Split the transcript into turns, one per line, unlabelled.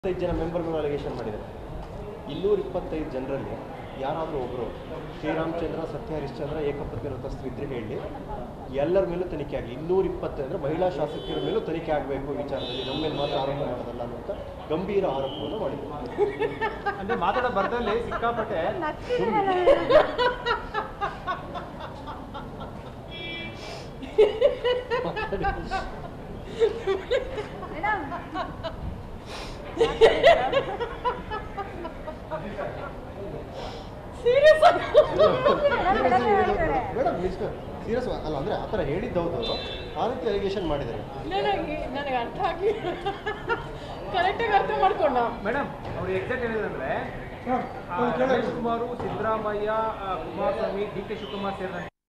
ಇಪ್ಪತ್ತೈದು ಜನ ಮೆಂಬರ್ ಮೇಲೆ ಅಲಿಗೇಷನ್ ಮಾಡಿದ್ದಾರೆ ಇನ್ನೂರ ಇಪ್ಪತ್ತೈದು ಜನರಲ್ಲಿ ಯಾರಾದರೂ ಒಬ್ಬರು ಶ್ರೀರಾಮಚಂದ್ರ ಸತ್ಯ ಹರಿಶ್ಚಂದ್ರ ಏಕಪತ್ನಿ ವ್ರತಸ್ಥರು ಇದ್ರೆ ಹೇಳಿ ಎಲ್ಲರ ಮೇಲೂ ತನಿಖೆ ಆಗಲಿ ಇನ್ನೂರ ಇಪ್ಪತ್ತೈದು ಅಂದರೆ ಮಹಿಳಾ ಶಾಸಕಿಯರ ಮೇಲೂ ತನಿಖೆ ಆಗಬೇಕು ವಿಚಾರದಲ್ಲಿ ನಮ್ಮ ಮೇಲೆ ಮಾತ್ರ ಆರೋಪ ಮಾಡೋದಲ್ಲ ಅನ್ನುವಂಥ ಗಂಭೀರ ಆರೋಪವನ್ನು ಮಾಡಿದ್ದಾರೆ
ಅಂದ್ರೆ ಮಾತಾಡೋ ಬರ್ದಲ್ಲಿ ಸಿಕ್ಕಾಪಟ್ಟೆ
ಮೇಡಮ್ ಮಿಸ್ಟರ್ ಸೀರಿಯಸ್ ಅಲ್ಲ ಅಂದರೆ ಆ ಥರ ಹೇಳಿದ್ದೌದು ಆ ರೀತಿ ಅಲಿಗೇಷನ್ ಮಾಡಿದ್ದಾರೆ
ನನಗೆ ನನಗೆ ಅರ್ಥ ಆಗಿ ಕರೆಕ್ಟಾಗಿ ಅರ್ಥ ಮಾಡ್ಕೊಂಡ
ಮೇಡಮ್ ಅವ್ರು ಎಕ್ಸಾಕ್ಟ್ ಹೇಳಿದ್ರೆ ರಮೇಶ್ ಕುಮಾರ್ ಸಿದ್ದರಾಮಯ್ಯ ಆ, ಕುಮಾರಸ್ವಾಮಿ ಡಿ ಕೆ ಶಿವಕುಮಾರ್ ಸೇರಿದಂತೆ